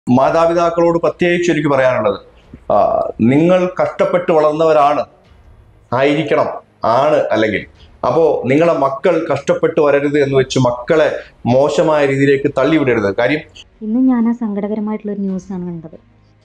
മാതാപിതാക്കളോട് പ്രത്യേകിച്ച് എനിക്ക് പറയാനുള്ളത് ആ, നിങ്ങൾ കഷ്ടപ്പെട്ട് വളർന്നവരാണ് ആയിരിക്കണം ആണ് അല്ലെങ്കിൽ അപ്പോ നിങ്ങളെ മക്കൾ കഷ്ടപ്പെട്ട് വരരുത് എന്ന് വെച്ച് മക്കളെ മോശമായ രീതിയിലേക്ക് തള്ളിവിടരുത് കാര്യം ഇന്ന് ഞാൻ ആ സങ്കടകരമായിട്ടുള്ളൊരു ന്യൂസാണ് കണ്ടത്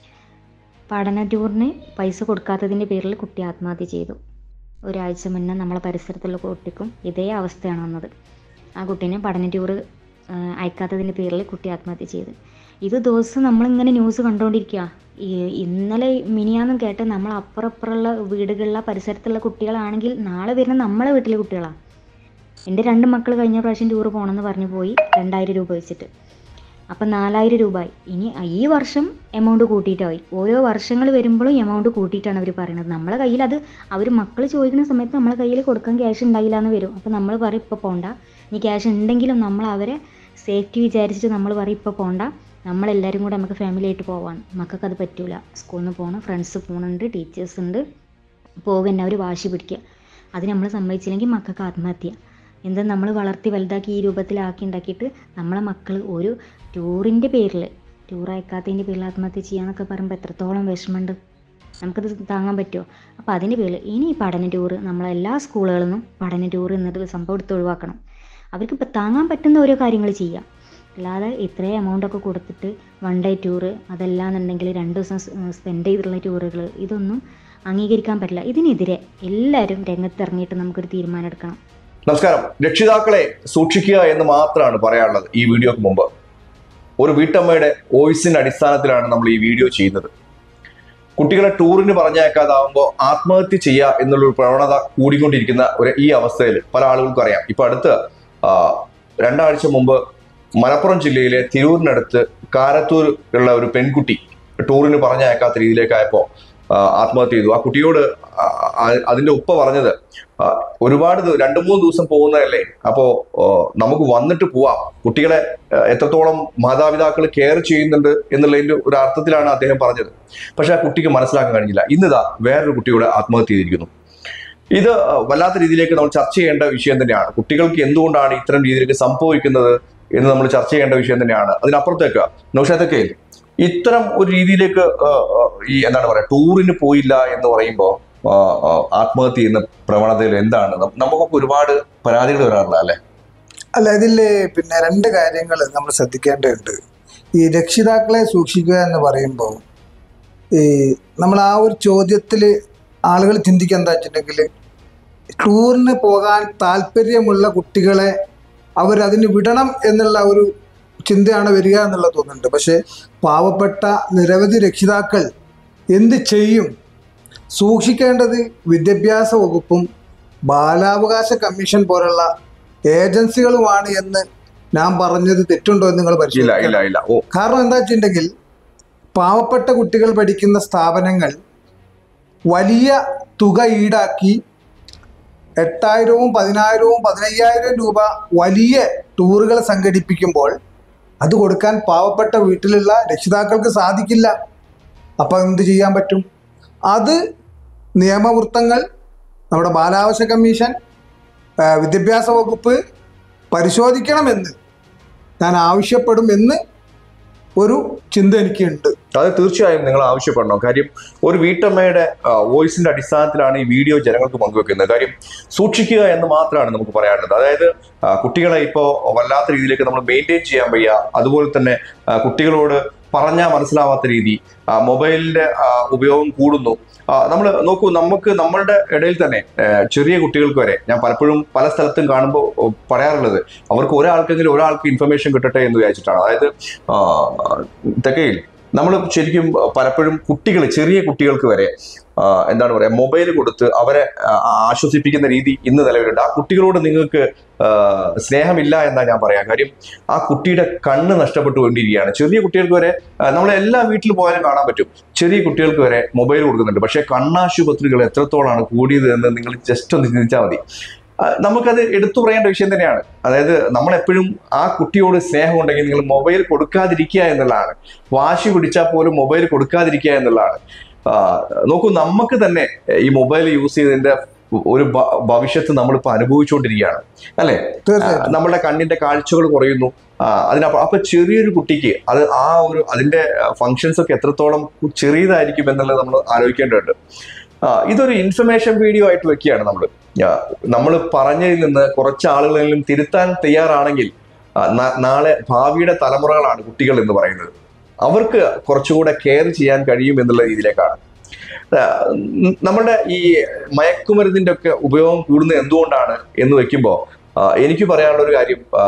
പഠന ടൂറിന് പൈസ കൊടുക്കാത്തതിൻ്റെ പേരിൽ കുട്ടി ആത്മഹത്യ ചെയ്തു ഒരാഴ്ച മുന്നേ നമ്മളെ പരിസരത്തുള്ള കുട്ടിക്കും ഇതേ അവസ്ഥയാണ് വന്നത് ആ കുട്ടീനെ പഠന ടൂറ് അയക്കാത്തതിൻ്റെ പേരിൽ കുട്ടി ആത്മഹത്യ ചെയ്തു ഇത് ദിവസം നമ്മളിങ്ങനെ ന്യൂസ് കണ്ടുകൊണ്ടിരിക്കുക ഈ ഇന്നലെ മിനിയാന്നും കേട്ട് നമ്മൾ അപ്പുറപ്പുറമുള്ള വീടുകളിലെ പരിസരത്തുള്ള കുട്ടികളാണെങ്കിൽ നാളെ വരുന്ന നമ്മളെ വീട്ടിലെ കുട്ടികളാണ് എൻ്റെ രണ്ട് മക്കൾ കഴിഞ്ഞ പ്രാവശ്യം ടൂർ പോകണമെന്ന് പറഞ്ഞു പോയി രണ്ടായിരം രൂപ വെച്ചിട്ട് അപ്പം നാലായിരം രൂപ ആയി ഇനി ഈ വർഷം എമൗണ്ട് കൂട്ടിയിട്ടായി ഓരോ വർഷങ്ങൾ വരുമ്പോഴും എമൗണ്ട് കൂട്ടിയിട്ടാണ് അവർ പറയുന്നത് നമ്മളെ കയ്യിൽ അത് അവർ മക്കൾ ചോദിക്കുന്ന സമയത്ത് നമ്മളെ കയ്യിൽ കൊടുക്കാൻ ക്യാഷ് ഉണ്ടായില്ല എന്ന് വരും അപ്പോൾ നമ്മൾ പറയും ഇപ്പോൾ പോണ്ട ഇനി ക്യാഷ് ഉണ്ടെങ്കിലും നമ്മൾ അവരെ സേഫ്റ്റി വിചാരിച്ചിട്ട് നമ്മൾ പറയും ഇപ്പോൾ പോണ്ട നമ്മളെല്ലാവരും കൂടെ നമുക്ക് ഫാമിലി ആയിട്ട് പോവാൻ മക്കൾക്ക് അത് പറ്റൂല സ്കൂളിൽ നിന്ന് പോകണം ഫ്രണ്ട്സ് പോകുന്നുണ്ട് ടീച്ചേഴ്സ് ഉണ്ട് പോകുന്ന അവർ വാശി പിടിക്കുക അത് നമ്മൾ സമ്മതിച്ചില്ലെങ്കിൽ മക്കൾക്ക് ആത്മഹത്യ എന്താ നമ്മൾ വളർത്തി വലുതാക്കി ഈ രൂപത്തിലാക്കി ഉണ്ടാക്കിയിട്ട് നമ്മളെ മക്കൾ ഒരു ടൂറിൻ്റെ പേരിൽ ടൂർ അയക്കാത്തതിൻ്റെ പേരിൽ ആത്മഹത്യ ചെയ്യാന്നൊക്കെ പറയുമ്പോൾ എത്രത്തോളം വിഷമമുണ്ട് നമുക്കത് താങ്ങാൻ പറ്റുമോ അപ്പോൾ അതിൻ്റെ പേരിൽ ഇനി ഈ പഠന ടൂറ് നമ്മളെല്ലാ സ്കൂളുകളിൽ നിന്നും പഠന ടൂർ എന്നൊരു സംഭവം എടുത്ത് ഒഴിവാക്കണം അവർക്ക് ഇപ്പോൾ താങ്ങാൻ പറ്റുന്ന ഓരോ കാര്യങ്ങൾ ചെയ്യാം അല്ലാതെ ഇത്രയും എമൗണ്ടൊക്കെ കൊടുത്തിട്ട് വൺ ഡേ ടൂറ് അതല്ലാന്നുണ്ടെങ്കിൽ രണ്ട് ദിവസം സ്പെൻഡ് ചെയ്തിട്ടുള്ള ടൂറുകൾ ഇതൊന്നും അംഗീകരിക്കാൻ പറ്റില്ല ഇതിനെതിരെ എല്ലാവരും രംഗത്തിറങ്ങിയിട്ട് നമുക്കൊരു തീരുമാനം എടുക്കണം നമസ്കാരം രക്ഷിതാക്കളെ സൂക്ഷിക്കുക എന്ന് മാത്രമാണ് പറയാനുള്ളത് ഈ വീഡിയോക്ക് മുമ്പ് ഒരു വീട്ടമ്മയുടെ വോയിസിന്റെ അടിസ്ഥാനത്തിലാണ് നമ്മൾ ഈ വീഡിയോ ചെയ്യുന്നത് കുട്ടികളെ ടൂറിന് പറഞ്ഞേക്കാതാവുമ്പോൾ ആത്മഹത്യ ചെയ്യുക എന്നുള്ളൊരു പ്രവണത കൂടിക്കൊണ്ടിരിക്കുന്ന ഒരു ഈ അവസ്ഥയിൽ പല ആളുകൾക്കും അറിയാം ഇപ്പൊ അടുത്ത് ആ, രണ്ടാഴ്ച മുമ്പ് മലപ്പുറം ജില്ലയിലെ തിരൂരിനടുത്ത് കാരത്തൂർ ഉള്ള ഒരു പെൺകുട്ടി ടൂറിന് പറഞ്ഞയക്കാത്ത രീതിയിലേക്കായപ്പോൾ ആത്മഹത്യ ചെയ്തു ആ കുട്ടിയോട് ആ, ആ, അതിന്റെ ഉപ്പ പറഞ്ഞത് ആ, ഒരുപാട് ദി- രണ്ട് മൂന്ന് ദിവസം പോകുന്നതല്ലേ അപ്പോ ഓ, നമുക്ക് വന്നിട്ട് പോവാം കുട്ടികളെ ആ, എത്രത്തോളം മാതാപിതാക്കൾ കെയർ ചെയ്യുന്നുണ്ട് എന്നുള്ളതിന്റെ ഒരു അർത്ഥത്തിലാണ് അദ്ദേഹം പറഞ്ഞത് പക്ഷെ ആ കുട്ടിക്ക് മനസ്സിലാക്കാൻ കഴിഞ്ഞില്ല ഇന്നിതാ വേറൊരു കുട്ടിയുടെ ആത്മഹത്യ ചെയ്തിരിക്കുന്നു ഇത് ആ, വല്ലാത്ത രീതിയിലേക്ക് നമ്മൾ ചർച്ച ചെയ്യേണ്ട വിഷയം തന്നെയാണ് കുട്ടികൾക്ക് എന്തുകൊണ്ടാണ് ഇത്തരം രീതിയിലേക്ക് സംഭവിക്കുന്നത് എന്ന് നമ്മൾ ചർച്ച ചെയ്യേണ്ട വിഷയം തന്നെയാണ് അതിനപ്പുറത്തേക്ക് നൗഷാദൊക്കെ ഇത്തരം ഒരു രീതിയിലേക്ക് ആ, ആ, ഈ എന്താണ് പറയാ ടൂറിന് പോയില്ല എന്ന് പറയുമ്പോൾ ആ, ആ, ആത്മഹത്യ ചെയ്യുന്ന പ്രവണതയിൽ എന്താണ് നം- നമുക്കൊക്കെ ഒരുപാട് പരാതികൾ വരാറില്ല അല്ലെ അല്ല ഇതിൽ പിന്നെ രണ്ട് കാര്യങ്ങൾ നമ്മൾ ശ്രദ്ധിക്കേണ്ടതുണ്ട് ഈ രക്ഷിതാക്കളെ സൂക്ഷിക്കുക എന്ന് പറയുമ്പോൾ ഈ നമ്മൾ ആ ഒരു ചോദ്യത്തിൽ ആളുകൾ ചിന്തിക്കുക എന്താ വെച്ചിട്ടുണ്ടെങ്കിൽ ടൂറിന് പോകാൻ താല്പര്യമുള്ള കുട്ടികളെ അവരതിന് വിടണം എന്നുള്ള ഒരു ചിന്തയാണ് വരിക എന്നുള്ളത് തോന്നുന്നുണ്ട് പക്ഷേ പാവപ്പെട്ട നിരവധി രക്ഷിതാക്കൾ എന്ത് ചെയ്യും സൂക്ഷിക്കേണ്ടത് വിദ്യാഭ്യാസ വകുപ്പും ബാലാവകാശ കമ്മീഷൻ പോലുള്ള ഏജൻസികളുമാണ് എന്ന് ഞാൻ പറഞ്ഞത് തെറ്റുണ്ടോ എന്ന് നിങ്ങൾ ഇല്ല പരിശോധിക്കണം ഇല്ല ഇല്ല ഓ കാരണം എന്താ വെച്ചിട്ടുണ്ടെങ്കിൽ പാവപ്പെട്ട കുട്ടികൾ പഠിക്കുന്ന സ്ഥാപനങ്ങൾ വലിയ തുക ഈടാക്കി എട്ടായിരവും പതിനായിരവും പതിനയ്യായിരം രൂപ വലിയ ടൂറുകൾ സംഘടിപ്പിക്കുമ്പോൾ അത് കൊടുക്കാൻ പാവപ്പെട്ട വീട്ടിലുള്ള രക്ഷിതാക്കൾക്ക് സാധിക്കില്ല അപ്പം എന്ത് ചെയ്യാൻ പറ്റും അത് നിയമവൃത്തങ്ങൾ നമ്മുടെ ബാലാവകാശ കമ്മീഷൻ ആ, വിദ്യാഭ്യാസ വകുപ്പ് പരിശോധിക്കണമെന്ന് ഞാൻ ആവശ്യപ്പെടും എന്ന് ഒരു ചിന്ത എനിക്കുണ്ട് അത് തീർച്ചയായും നിങ്ങൾ ആവശ്യപ്പെടണം കാര്യം ഒരു വീട്ടമ്മയുടെ വോയിസിന്റെ അടിസ്ഥാനത്തിലാണ് ഈ വീഡിയോ ജനങ്ങൾക്ക് പങ്കുവെക്കുന്നത് കാര്യം സൂക്ഷിക്കുക എന്ന് മാത്രമാണ് നമുക്ക് പറയാനുള്ളത് അതായത് ആ, കുട്ടികളെ ഇപ്പോൾ വല്ലാത്ത രീതിയിലേക്ക് നമ്മൾ മെയിൻറ്റെയിൻ ചെയ്യാൻ വയ്യ അതുപോലെ തന്നെ ആ, കുട്ടികളോട് പറഞ്ഞാൽ മനസ്സിലാവാത്ത രീതി ആ, മൊബൈലിന്റെ ആ, ഉപയോഗം കൂടുന്നു നമ്മൾ നോക്കൂ നമുക്ക് നമ്മളുടെ ഇടയിൽ തന്നെ ആ, ചെറിയ കുട്ടികൾക്ക് വരെ ഞാൻ പലപ്പോഴും പല സ്ഥലത്തും കാണുമ്പോൾ പറയാറുള്ളത് അവർക്ക് ഒരാൾക്കെങ്കിലും ഒരാൾക്ക് ഇൻഫർമേഷൻ കിട്ടട്ടെ എന്ന് വിചാരിച്ചിട്ടാണ് അതായത് ആ, തെക്കയിൽ നമ്മൾ ശരിക്കും പലപ്പോഴും കുട്ടികൾ ചെറിയ കുട്ടികൾക്ക് വരെ ആ, എന്താണ് പറയുക മൊബൈൽ കൊടുത്ത് അവരെ ആ, ആശ്വസിപ്പിക്കുന്ന രീതി ഇന്ന് നിലവിലുണ്ട് ആ കുട്ടികളോട് നിങ്ങൾക്ക് ആ, സ്നേഹമില്ല എന്നാ ഞാൻ പറയാം കാര്യം ആ കുട്ടിയുടെ കണ്ണ് നഷ്ടപ്പെട്ടു കൊണ്ടിരിക്കുകയാണ് ചെറിയ കുട്ടികൾക്ക് വരെ ആ, നമ്മളെ എല്ലാ വീട്ടിൽ പോയാലും കാണാൻ പറ്റും ചെറിയ കുട്ടികൾക്ക് വരെ മൊബൈൽ കൊടുക്കുന്നുണ്ട് പക്ഷേ കണ്ണാശുപത്രികൾ എത്രത്തോളമാണ് കൂടിയത് എന്ന് നിങ്ങൾ ജസ്റ്റ് ഒന്ന് ചിന്തിച്ചാൽ മതി ആ, നമുക്കത് എടുത്തു പറയേണ്ട വിഷയം തന്നെയാണ് അതായത് നമ്മളെപ്പോഴും ആ കുട്ടിയോട് സ്നേഹമുണ്ടെങ്കിൽ നിങ്ങൾ മൊബൈൽ കൊടുക്കാതിരിക്കുക എന്നുള്ളതാണ് വാശി പിടിച്ചാൽ പോലും മൊബൈൽ കൊടുക്കാതിരിക്കുക എന്നുള്ളതാണ് ആ, നോക്കൂ നമുക്ക് തന്നെ ഈ മൊബൈൽ യൂസ് ചെയ്തതിന്റെ ഒരു ഭ- ഭവിഷ്യത്ത് നമ്മളിപ്പോൾ അനുഭവിച്ചുകൊണ്ടിരിക്കുകയാണ് അല്ലെ തീർച്ചയായിട്ടും നമ്മുടെ കണ്ണിന്റെ കാഴ്ചകൾ കുറയുന്നു ആ, അതിനപ്പുറം അപ്പൊ ചെറിയൊരു കുട്ടിക്ക് അത് ആ ഒരു അതിന്റെ ഫങ്ഷൻസ് ഒക്കെ എത്രത്തോളം ചെറിയതായിരിക്കും എന്നുള്ളത് നമ്മൾ ആലോചിക്കേണ്ടതുണ്ട് ആ, ഇതൊരു ഇൻഫർമേഷൻ വീഡിയോ ആയിട്ട് വെക്കുകയാണ് നമ്മൾ നമ്മൾ പറഞ്ഞതിൽ നിന്ന് കുറച്ച് ആളുകളെങ്കിലും തിരുത്താൻ തയ്യാറാണെങ്കിൽ ആ, ന- നാളെ ഭാവിയുടെ തലമുറകളാണ് കുട്ടികൾ എന്ന് പറയുന്നത് അവർക്ക് കുറച്ചുകൂടെ കെയർ ചെയ്യാൻ കഴിയും എന്നുള്ള രീതിയിലേക്കാണ് ആ, ഉം, നമ്മളുടെ ഈ മയക്കുമരുന്നിന്റെ ഒക്കെ ഉപയോഗം കൂടുന്നത് എന്തുകൊണ്ടാണ് എന്ന് വെക്കുമ്പോൾ എനിക്ക് പറയാനുള്ള ഒരു കാര്യം ആ,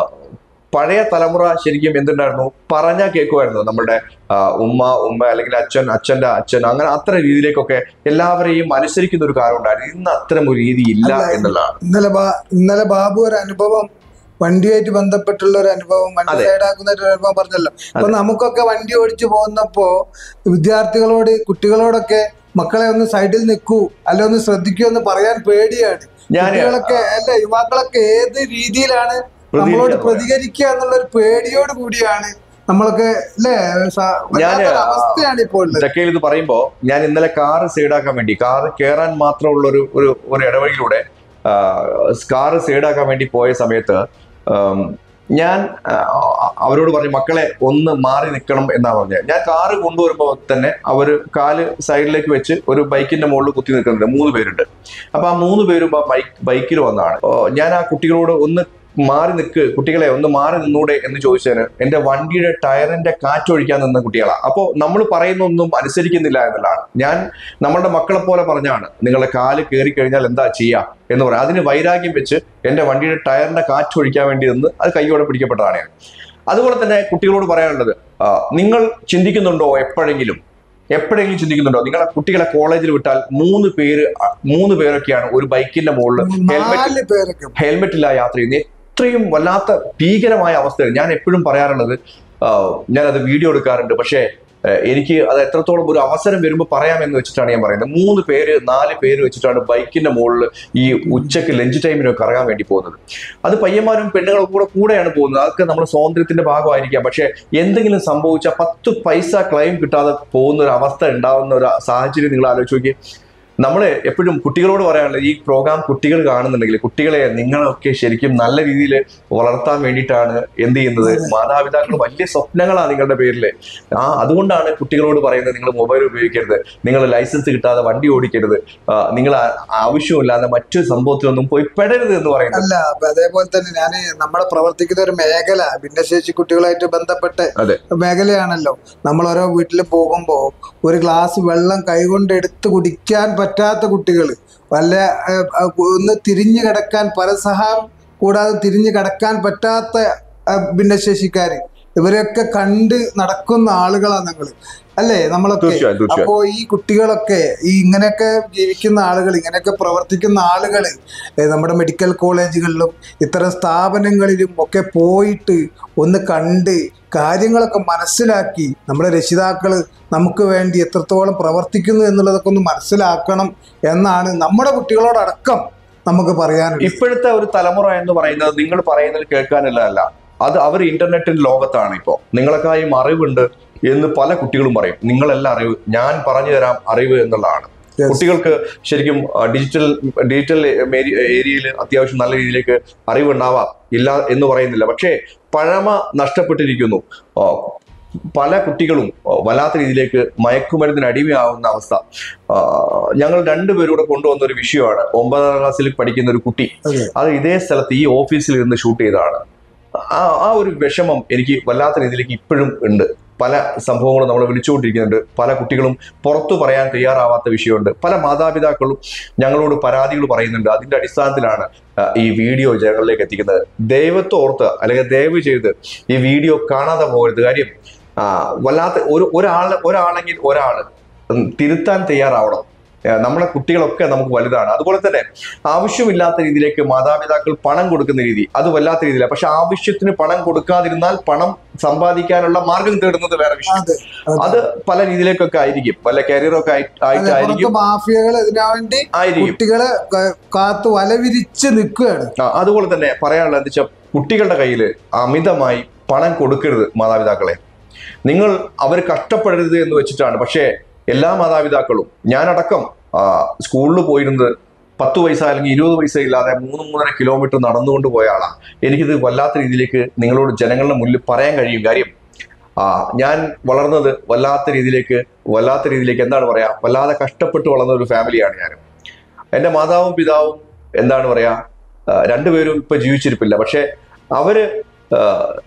പഴയ തലമുറ ശരിക്കും എന്തുണ്ടായിരുന്നു പറഞ്ഞാൽ കേൾക്കുമായിരുന്നു നമ്മുടെ ആ, ഉമ്മ ഉമ്മ അല്ലെങ്കിൽ അച്ഛൻ അച്ഛന്റെ അച്ഛൻ അങ്ങനെ അത്ര രീതിയിലേക്കൊക്കെ എല്ലാവരെയും അനുസരിക്കുന്ന ഒരു കാലം ഉണ്ടായിരുന്നു ഇന്ന് അത്തരം ഒരു രീതി ഇല്ല അല്ല, എന്നുള്ളതാണ് ഇന്നലെ ബാ- ഇന്നലെ ബാബു ഒരു അനുഭവം വണ്ടിയായിട്ട് ബന്ധപ്പെട്ടുള്ള ഒരു അനുഭവം വണ്ടി അതെ. സൈഡാക്കുന്ന ഒരു അനുഭവം പറഞ്ഞല്ലോ അപ്പൊ നമുക്കൊക്കെ വണ്ടി ഓടിച്ചു പോകുന്നപ്പോ വിദ്യാർത്ഥികളോട് കുട്ടികളോടൊക്കെ മക്കളെ ഒന്ന് സൈഡിൽ നിൽക്കൂ അല്ല ഒന്ന് ശ്രദ്ധിക്കൂ എന്ന് പറയാൻ പേടിയാണ് ഞാൻ കുട്ടികളൊക്കെ അല്ല യുവാക്കളൊക്കെ ഏത് രീതിയിലാണ് നമ്മളോട് പ്രതികരിക്കാൻ പ്രതികരിക്കുക എന്നുള്ള ഒരു പേടിയോട് കൂടിയാണ് നമ്മളൊക്കെ അല്ലേ സ- വല്ലാത്തൊരു അവസ്ഥയാണ് ഇപ്പോൾ ഉള്ളത് ചക്കയിൽ ഇത് പറയുമ്പോ ഞാൻ ഇന്നലെ കാറ് സൈഡാക്കാൻ വേണ്ടി കാറ് കയറാൻ മാത്രമുള്ള ഒരു ഒരു ഒരു ഇടവഴിയിലൂടെ ആ, കാറ് സൈഡാക്കാൻ വേണ്ടി പോയ സമയത്ത് ആം, ഞാൻ ആ, അവരോട് പറഞ്ഞു മക്കളെ ഒന്ന് മാറി നിൽക്കണം എന്നാ പറഞ്ഞത് ഞാൻ കാറ് കൊണ്ടുവരുമ്പോൾ തന്നെ അവര് കാല് സൈഡിലേക്ക് വെച്ച് ഒരു ബൈക്കിന്റെ മുകളിൽ കുത്തി നിൽക്കുന്നുണ്ട് മൂന്ന് പേരുണ്ട് അപ്പൊ ആ മൂന്ന് പേരും ആ ബൈക്ക് ബൈക്കിൽ വന്നതാണ് ഓ, ഞാൻ ആ കുട്ടികളോട് ഒന്ന് മാറി നിൽക്ക് കുട്ടികളെ ഒന്ന് മാറി നിന്നൂടെ എന്ന് ചോദിച്ചതിന് എന്റെ വണ്ടിയുടെ ടയറിന്റെ കാറ്റൊഴിക്കാൻ നിന്ന കുട്ടികളാണ് അപ്പോൾ നമ്മൾ പറയുന്നൊന്നും അനുസരിക്കുന്നില്ല എന്നുള്ളതാണ് ഞാൻ നമ്മളുടെ മക്കളെ പോലെ പറഞ്ഞാണ് നിങ്ങളുടെ കാല് കയറി കഴിഞ്ഞാൽ എന്താ ചെയ്യാ എന്ന് പറയാം അതിന് വൈരാഗ്യം വെച്ച് എന്റെ വണ്ടിയുടെ ടയറിന്റെ കാറ്റൊഴിക്കാൻ വേണ്ടി നിന്ന് അത് കൈയോടെ പിടിക്കപ്പെട്ടതാണ് ഞാൻ അതുപോലെ തന്നെ കുട്ടികളോട് പറയാനുള്ളത് ആ, നിങ്ങൾ ചിന്തിക്കുന്നുണ്ടോ എപ്പോഴെങ്കിലും എപ്പോഴെങ്കിലും ചിന്തിക്കുന്നുണ്ടോ നിങ്ങളെ കുട്ടികളെ കോളേജിൽ വിട്ടാൽ മൂന്ന് പേര് അ, മൂന്ന് പേരൊക്കെയാണ് ഒരു ബൈക്കിന്റെ മുകളിൽ ഹെൽമെറ്റ് നാല് പേരൊക്കെ ഹെൽമെറ്റ് ഇല്ല യാത്ര ചെയ്യുന്നത് ഇത്രയും വല്ലാത്ത ഭീകരമായ അവസ്ഥയാണ് ഞാൻ എപ്പോഴും പറയാറുള്ളത് ഞാൻ അത് വീഡിയോ എടുക്കാറുണ്ട് പക്ഷേ ആ, എനിക്ക് അത് എത്രത്തോളം ഒരു അവസരം വരുമ്പോൾ പറയാമെന്ന് വെച്ചിട്ടാണ് ഞാൻ പറയുന്നത് മൂന്ന് പേര് നാല് പേര് വെച്ചിട്ടാണ് ബൈക്കിന്റെ മുകളിൽ ഈ ഉച്ചയ്ക്ക് ലഞ്ച് ടൈമിനൊക്കെ ഇറങ്ങാൻ വേണ്ടി പോകുന്നത് അത് പയ്യന്മാരും പെണ്ണുങ്ങളും കൂടെ കൂടെയാണ് പോകുന്നത് അതൊക്കെ നമ്മുടെ സ്വാതന്ത്ര്യത്തിന്റെ ഭാഗമായിരിക്കാം പക്ഷേ എന്തെങ്കിലും സംഭവിച്ചാൽ പത്ത് പൈസ ക്ലെയിം കിട്ടാതെ പോകുന്ന ഒരു അവസ്ഥ ഉണ്ടാവുന്ന ഒരു സാഹചര്യം നിങ്ങൾ ആലോചിച്ച് നോക്കി നമ്മൾ എപ്പോഴും കുട്ടികളോട് പറയാനുള്ളത് ഈ പ്രോഗ്രാം കുട്ടികൾ കാണുന്നുണ്ടെങ്കിൽ കുട്ടികളെ നിങ്ങളൊക്കെ ശരിക്കും നല്ല രീതിയിൽ വളർത്താൻ വേണ്ടിയിട്ടാണ് എന്ത് ചെയ്യുന്നത് മാതാപിതാക്കൾ വലിയ സ്വപ്നങ്ങളാണ് നിങ്ങളുടെ പേരിൽ ആ അതുകൊണ്ടാണ് കുട്ടികളോട് പറയുന്നത് നിങ്ങൾ മൊബൈൽ ഉപയോഗിക്കരുത് നിങ്ങൾ ലൈസൻസ് കിട്ടാതെ വണ്ടി ഓടിക്കരുത് ആ, നിങ്ങൾ ആ- ആവശ്യമില്ലാതെ മറ്റു സംഭവത്തിലൊന്നും പോയി പെടരുത് എന്ന് പറയുന്നത് അല്ല അപ്പൊ അതേപോലെ തന്നെ ഞാൻ നമ്മളെ പ്രവർത്തിക്കുന്ന ഒരു മേഖല ഭിന്നശേഷി കുട്ടികളായിട്ട് ബന്ധപ്പെട്ട് അതെ. മേഖലയാണല്ലോ നമ്മൾ ഓരോ വീട്ടിൽ പോകുമ്പോൾ ഒരു ഗ്ലാസ് വെള്ളം കൈകൊണ്ട് എടുത്ത് കുടിക്കാൻ പറ്റാത്ത കുട്ടികൾ വല്ല ഏഹ്, അഹ് ഒന്ന് തിരിഞ്ഞു കിടക്കാൻ പരസഹായം കൂടാതെ തിരിഞ്ഞു കിടക്കാൻ പറ്റാത്ത അഹ്, ഭിന്നശേഷിക്കാര് ഇവരെയൊക്കെ കണ്ട് നടക്കുന്ന ആളുകളാണ് ഞങ്ങൾ അല്ലേ നമ്മളൊക്കെ തീർച്ചയായും തീർച്ചയായും അപ്പോ ഈ കുട്ടികളൊക്കെ ഈ ഇങ്ങനെയൊക്കെ ജീവിക്കുന്ന ആളുകൾ ഇങ്ങനെയൊക്കെ പ്രവർത്തിക്കുന്ന ആളുകൾ നമ്മുടെ മെഡിക്കൽ കോളേജുകളിലും ഇത്തരം സ്ഥാപനങ്ങളിലും ഒക്കെ പോയിട്ട് ഒന്ന് കണ്ട് കാര്യങ്ങളൊക്കെ മനസ്സിലാക്കി നമ്മുടെ രക്ഷിതാക്കൾ നമുക്ക് വേണ്ടി എത്രത്തോളം പ്രവർത്തിക്കുന്നു എന്നുള്ളതൊക്കെ ഒന്ന് മനസ്സിലാക്കണം എന്നാണ് നമ്മുടെ കുട്ടികളോടടക്കം നമുക്ക് പറയാനുള്ളത് ഇപ്പോഴത്തെ ഒരു തലമുറ എന്ന് പറയുന്നത് നിങ്ങൾ പറയുന്നത് കേൾക്കാനുള്ളതല്ല അത് അവർ ഇന്റർനെറ്റിന്റെ ലോകത്താണ് ഇപ്പോൾ നിങ്ങളെക്കായും അറിവുണ്ട് എന്ന് പല കുട്ടികളും പറയും നിങ്ങളെല്ലാം അറിവ് ഞാൻ പറഞ്ഞു തരാം അറിവ് എന്നുള്ളതാണ് Yes. കുട്ടികൾക്ക് ശരിക്കും ആ, ഡിജിറ്റൽ ഡിജിറ്റൽ ഏരിയയിൽ അത്യാവശ്യം നല്ല രീതിയിലേക്ക് അറിവുണ്ടാവാം ഇല്ല എന്ന് പറയുന്നില്ല പക്ഷേ പഴമ നഷ്ടപ്പെട്ടിരിക്കുന്നു ആ, പല കുട്ടികളും ആ, വല്ലാത്ത രീതിയിലേക്ക് മയക്കുമരുന്നിന് അടിമയാവുന്ന അവസ്ഥ ആ, ഞങ്ങൾ രണ്ടുപേരൂടെ കൊണ്ടുവന്ന ഒരു വിഷയമാണ് ഒമ്പതാം ക്ലാസ്സിൽ പഠിക്കുന്ന ഒരു കുട്ടി അതെ. അത് ഇതേ സ്ഥലത്ത് ഈ ഓഫീസിൽ ഇരുന്ന് ഷൂട്ട് ചെയ്തതാണ് ആ ആ ഒരു വിഷമം എനിക്ക് വല്ലാത്ത രീതിയിലേക്ക് ഇപ്പോഴും ഉണ്ട് പല സംഭവങ്ങളും നമ്മൾ വിളിച്ചുകൊണ്ടിരിക്കുന്നുണ്ട് പല കുട്ടികളും പുറത്തു പറയാൻ തയ്യാറാവാത്ത വിഷയമുണ്ട് പല മാതാപിതാക്കളും ഞങ്ങളോട് പരാതികൾ പറയുന്നുണ്ട് അതിന്റെ അടിസ്ഥാനത്തിലാണ് ആ, ഈ വീഡിയോ ജനങ്ങളിലേക്ക് എത്തിക്കുന്നത് ദൈവത്തെ ഓർത്ത് അല്ലെങ്കിൽ ദയവ് ചെയ്ത് ഈ വീഡിയോ കാണാതെ പോകരുത് കാര്യം ആ, വല്ലാത്ത ഒരു ഒരാൾ ഒരാളെങ്കിൽ ഒരാൾ ഉം, തിരുത്താൻ തയ്യാറാവണം ആ, നമ്മളെ കുട്ടികളൊക്കെ നമുക്ക് വലുതാണ് അതുപോലെ തന്നെ ആവശ്യമില്ലാത്ത രീതിയിലേക്ക് മാതാപിതാക്കൾ പണം കൊടുക്കുന്ന രീതി അത് വല്ലാത്ത രീതിയിലാണ് പക്ഷെ ആവശ്യത്തിന് പണം കൊടുക്കാതിരുന്നാൽ പണം സമ്പാദിക്കാനുള്ള മാർഗം തേടുന്നത് വേറെ വിഷയം അതെ അത് പല രീതിയിലേക്കൊക്കെ ആയിരിക്കും വല്ല കരിയറൊക്കെ അതെ പുറത്ത് ആയിട്ടായിരിക്കും മാഫിയകൾ ഇതിനു വേണ്ടി ആയിരിക്കും കുട്ടികളെ ക- കാത്ത് വലവിരിച്ച് നിൽക്കുകയാണ് ആ, അതുപോലെ തന്നെ പറയാനുള്ളത് എന്താ വെച്ചാൽ കുട്ടികളുടെ കയ്യിൽ അമിതമായി പണം കൊടുക്കരുത് മാതാപിതാക്കളെ നിങ്ങൾ അവർ കഷ്ടപ്പെടരുത് എന്ന് വെച്ചിട്ടാണ് പക്ഷേ എല്ലാ മാതാപിതാക്കളും ഞാനടക്കം ആ, സ്കൂളിൽ പോയിരുന്നത് പത്ത് പൈസ അല്ലെങ്കിൽ ഇരുപത് പൈസ ഇല്ലാതെ മൂന്ന് മൂന്നര കിലോമീറ്റർ നടന്നുകൊണ്ട് പോയ ആളാണ് എനിക്കിത് വല്ലാത്ത രീതിയിലേക്ക് നിങ്ങളോട് ജനങ്ങളുടെ മുന്നിൽ പറയാൻ കഴിയും കാര്യം ആ ഞാൻ വളർന്നത് വല്ലാത്ത രീതിയിലേക്ക് വല്ലാത്ത രീതിയിലേക്ക് എന്താണ് പറയാ വല്ലാതെ കഷ്ടപ്പെട്ട് വളർന്ന ഒരു ഫാമിലിയാണ് ഞാൻ എൻ്റെ മാതാവും പിതാവും എന്താണ് പറയാ ആ, രണ്ടുപേരും ഇപ്പൊ ജീവിച്ചിരിപ്പില്ല പക്ഷെ അവര് ആ,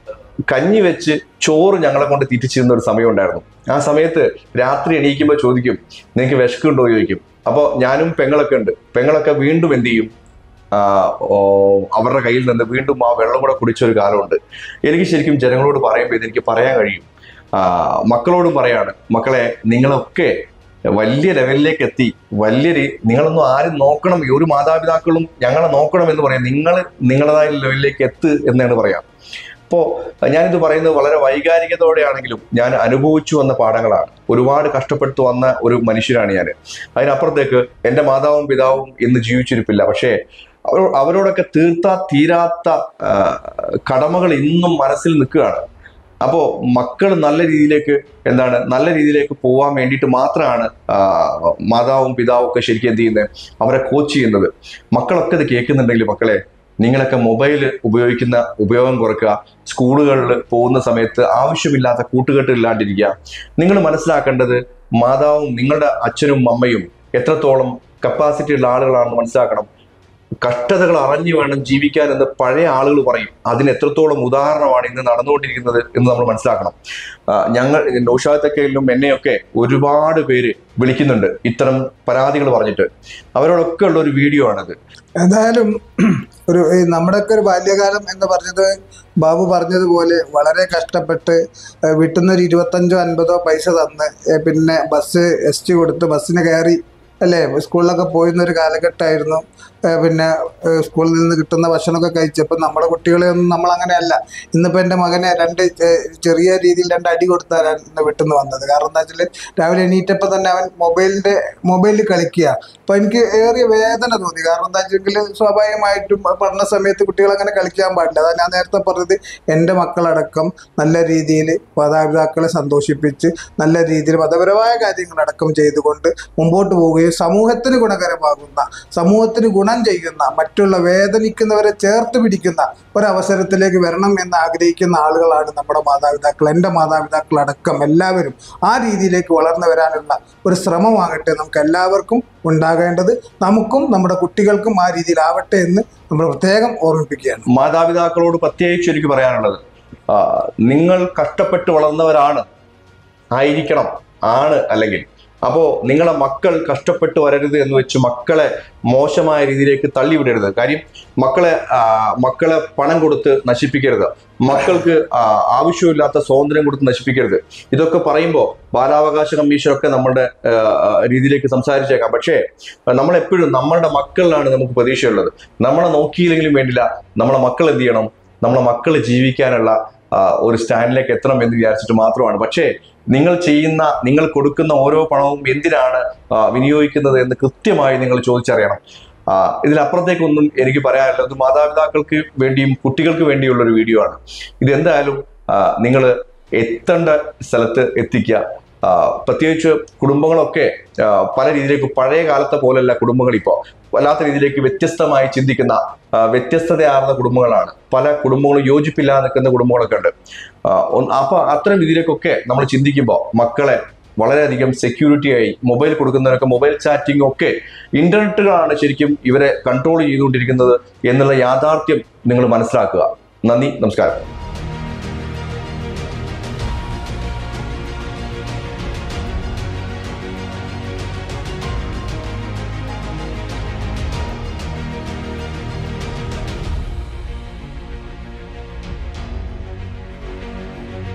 കഞ്ഞി വെച്ച് ചോറ് ഞങ്ങളെ കൊണ്ട് തീറ്റിച്ചിരുന്ന ഒരു സമയം ഉണ്ടായിരുന്നു ആ സമയത്ത് രാത്രി എണീക്കുമ്പോൾ ചോദിക്കും നിനക്ക് വിശക്കുണ്ടോ ചോദിക്കും അപ്പോൾ ഞാനും പെങ്ങളൊക്കെ ഉണ്ട് പെങ്ങളൊക്കെ വീണ്ടും എന്ത് ചെയ്യും ആ, ഓ, അവരുടെ കയ്യിൽ നിന്ന് വീണ്ടും ആ വെള്ളം കൂടെ കുടിച്ച ഒരു കാലമുണ്ട് എനിക്ക് ശരിക്കും ജനങ്ങളോട് പറയുമ്പോൾ ഇതെനിക്ക് പറയാൻ കഴിയും ആ, മക്കളോടും പറയാണ് മക്കളെ നിങ്ങളൊക്കെ വലിയ ലെവലിലേക്ക് എത്തി വലിയ രീ- നിങ്ങളൊന്നും ആരും നോക്കണം ഈ ഒരു മാതാപിതാക്കളും ഞങ്ങളെ നോക്കണം എന്ന് പറയാം നിങ്ങൾ നിങ്ങളതായ ലെവലിലേക്ക് എത്ത് എന്നാണ് പറയാം അപ്പോൾ ഞാനിത് പറയുന്നത് വളരെ വൈകാരികതയോടെയാണെങ്കിലും ഞാൻ അനുഭവിച്ചു വന്ന പാഠങ്ങളാണ് ഒരുപാട് കഷ്ടപ്പെട്ടു വന്ന ഒരു മനുഷ്യരാണ് ഞാൻ അതിനപ്പുറത്തേക്ക് എൻ്റെ മാതാവും പിതാവും ഇന്ന് ജീവിച്ചിരിപ്പില്ല പക്ഷേ അവരോ അവരോടൊക്കെ തീർത്താ തീരാത്ത ആ, കടമകൾ ഇന്നും മനസ്സിൽ നിൽക്കുകയാണ് അപ്പോൾ മക്കൾ നല്ല രീതിയിലേക്ക് എന്താണ് നല്ല രീതിയിലേക്ക് പോകാൻ വേണ്ടിയിട്ട് മാത്രമാണ് ആ, മാതാവും പിതാവും ഒക്കെ ശരിക്കും എന്ത് ചെയ്യുന്നത് അവരെ കോച്ച് ചെയ്യുന്നത് മക്കളൊക്കെ ഇത് കേൾക്കുന്നുണ്ടെങ്കിൽ മക്കളെ നിങ്ങളൊക്കെ മൊബൈൽ ഉപയോഗിക്കുന്ന ഉപയോഗം കുറയ്ക്കുക സ്കൂളുകളിൽ പോകുന്ന സമയത്ത് ആവശ്യമില്ലാത്ത കൂട്ടുകെട്ട് ഇല്ലാണ്ടിരിക്കുക നിങ്ങൾ മനസ്സിലാക്കേണ്ടത് മാതാവും നിങ്ങളുടെ അച്ഛനും അമ്മയും എത്രത്തോളം കപ്പാസിറ്റി ഉള്ള ആളുകളാണെന്ന് മനസ്സിലാക്കണം കഷ്ടതകൾ അറിഞ്ഞു വേണം ജീവിക്കാൻ എന്ന് പഴയ ആളുകൾ പറയും അതിന് എത്രത്തോളം ഉദാഹരണമാണ് ഇന്ന് നടന്നുകൊണ്ടിരിക്കുന്നത് എന്ന് നമ്മൾ മനസ്സിലാക്കണം ആ, ഞങ്ങൾ നൗഷാദത്തൊക്കെയിലും എന്നെയൊക്കെ ഒരുപാട് പേര് വിളിക്കുന്നുണ്ട് ഇത്തരം പരാതികൾ പറഞ്ഞിട്ട് അവരോടൊക്കെ ഉള്ള ഒരു വീഡിയോ ആണത് എന്തായാലും ഒരു ഈ നമ്മുടെയൊക്കെ ഒരു ബാല്യകാലം എന്ന് പറഞ്ഞത് ബാബു പറഞ്ഞതുപോലെ വളരെ കഷ്ടപ്പെട്ട് ഏഹ് വീട്ടിൽ നിന്ന് ഒരു ഇരുപത്തഞ്ചോ അൻപതോ പൈസ തന്ന് ഏഹ് പിന്നെ ബസ് എസ് ടി കൊടുത്ത് ബസ്സിന് കയറി അല്ലേ സ്കൂളിലൊക്കെ പോയിരുന്ന ഒരു കാലഘട്ടമായിരുന്നു ഏഹ് പിന്നെ ഏഹ് സ്കൂളിൽ നിന്ന് കിട്ടുന്ന ഭക്ഷണമൊക്കെ കഴിച്ചപ്പോൾ നമ്മുടെ കുട്ടികളെ ഒന്നും നമ്മൾ അങ്ങനെയല്ല ഇന്നിപ്പോൾ എൻ്റെ മകനെ രണ്ട് ചെ- ചെറിയ രീതിയിൽ രണ്ട് അടി കൊടുത്താണ് ഇന്ന് വീട്ടിൽ നിന്ന് വന്നത് കാരണം എന്താ വെച്ചാൽ രാവിലെ എണീറ്റപ്പോൾ തന്നെ അവൻ മൊബൈലിൻ്റെ മൊബൈലിൽ കളിക്കുക അപ്പോൾ എനിക്ക് ഏറിയ വേദന തോന്നി കാരണം എന്താ വെച്ചെങ്കിൽ സ്വാഭാവികമായിട്ടും പഠന സമയത്ത് കുട്ടികൾ അങ്ങനെ കളിക്കാൻ പാടില്ല അതാ ഞാൻ നേരത്തെ പറഞ്ഞത് എൻ്റെ മക്കളടക്കം നല്ല രീതിയിൽ മാതാപിതാക്കളെ സന്തോഷിപ്പിച്ച് നല്ല രീതിയിൽ മതപരമായ കാര്യങ്ങളടക്കം ചെയ്തുകൊണ്ട് മുമ്പോട്ട് പോവുകയും സമൂഹത്തിന് ഗുണകരമാകുന്ന സമൂഹത്തിന് ഗുണം ചെയ്യുന്ന മറ്റുള്ള വേദനിക്കുന്നവരെ ചേർത്ത് പിടിക്കുന്ന ഒരവസരത്തിലേക്ക് വരണം എന്ന് ആഗ്രഹിക്കുന്ന ആളുകളാണ് നമ്മുടെ മാതാപിതാക്കൾ എൻ്റെ മാതാപിതാക്കളടക്കം എല്ലാവരും ആ രീതിയിലേക്ക് വളർന്നു വരാനുള്ള ഒരു ശ്രമമാകട്ടെ നമുക്ക് എല്ലാവർക്കും ഉണ്ടാകേണ്ടത് നമുക്കും നമ്മുടെ കുട്ടികൾക്കും ആ രീതിയിലാവട്ടെ എന്ന് നമ്മൾ പ്രത്യേകം ഓർമ്മിപ്പിക്കുകയാണ് മാതാപിതാക്കളോട് പ്രത്യേകിച്ച് എനിക്ക് പറയാനുള്ളത് ആ, നിങ്ങൾ കഷ്ടപ്പെട്ട് വളർന്നവരാണ് ആയിരിക്കണം ആണ് അല്ലെങ്കിൽ അപ്പോൾ നിങ്ങളെ മക്കൾ കഷ്ടപ്പെട്ട് വരരുത് എന്ന് വെച്ച് മക്കളെ മോശമായ രീതിയിലേക്ക് തള്ളിവിടരുത് കാര്യം മക്കളെ ആ, മക്കളെ പണം കൊടുത്ത് നശിപ്പിക്കരുത് മക്കൾക്ക് ആ, ആവശ്യമില്ലാത്ത സ്വാതന്ത്ര്യം കൊടുത്ത് നശിപ്പിക്കരുത് ഇതൊക്കെ പറയുമ്പോൾ ബാലാവകാശ കമ്മീഷനൊക്കെ നമ്മുടെ ആ, രീതിയിലേക്ക് സംസാരിച്ചേക്കാം പക്ഷേ നമ്മളെപ്പോഴും നമ്മളുടെ മക്കളിലാണ് നമുക്ക് പ്രതീക്ഷയുള്ളത് നമ്മളെ നോക്കിയില്ലെങ്കിലും വേണ്ടില്ല നമ്മളെ മക്കൾ എന്ത് ചെയ്യണം നമ്മളെ മക്കൾ ജീവിക്കാനുള്ള ആ, ഒരു സ്റ്റാൻഡിലേക്ക് എത്തണം എന്ന് വിചാരിച്ചിട്ട് മാത്രമാണ് പക്ഷേ നിങ്ങൾ ചെയ്യുന്ന നിങ്ങൾ കൊടുക്കുന്ന ഓരോ പണവും എന്തിനാണ് ആ, വിനിയോഗിക്കുന്നത് എന്ന് കൃത്യമായി നിങ്ങൾ ചോദിച്ചറിയണം ആ, ഇതിലപ്പുറത്തേക്കൊന്നും എനിക്ക് പറയാനില്ല ഇത് മാതാപിതാക്കൾക്ക് വേണ്ടിയും കുട്ടികൾക്ക് വേണ്ടിയുള്ള ഒരു വീഡിയോ ആണ് ഇത് എന്തായാലും നിങ്ങൾ എത്തേണ്ട സ്ഥലത്ത് എത്തിക്കുക ആ, പ്രത്യേകിച്ച് കുടുംബങ്ങളൊക്കെ ആ, പല രീതിയിലേക്ക് പഴയ കാലത്തെ പോലെയല്ല കുടുംബങ്ങൾ ഇപ്പോൾ വല്ലാത്ത രീതിയിലേക്ക് വ്യത്യസ്തമായി ചിന്തിക്കുന്ന ആ, വ്യത്യസ്തതയാർന്ന കുടുംബങ്ങളാണ് പല കുടുംബങ്ങളും യോജിപ്പില്ലാതെ നിൽക്കുന്ന കുടുംബങ്ങളൊക്കെ ഉണ്ട് ആ, ഒന്ന് അപ്പൊ അത്തരം രീതിയിലേക്കൊക്കെ നമ്മൾ ചിന്തിക്കുമ്പോൾ മക്കളെ വളരെയധികം സെക്യൂരിറ്റി ആയി മൊബൈൽ കൊടുക്കുന്നവരൊക്കെ മൊബൈൽ ചാറ്റിംഗ് ഒക്കെ ഇന്റർനെറ്റുകളാണ് ശരിക്കും ഇവരെ കൺട്രോൾ ചെയ്തുകൊണ്ടിരിക്കുന്നത് എന്നുള്ള യാഥാർത്ഥ്യം നിങ്ങൾ മനസ്സിലാക്കുക നന്ദി നമസ്കാരം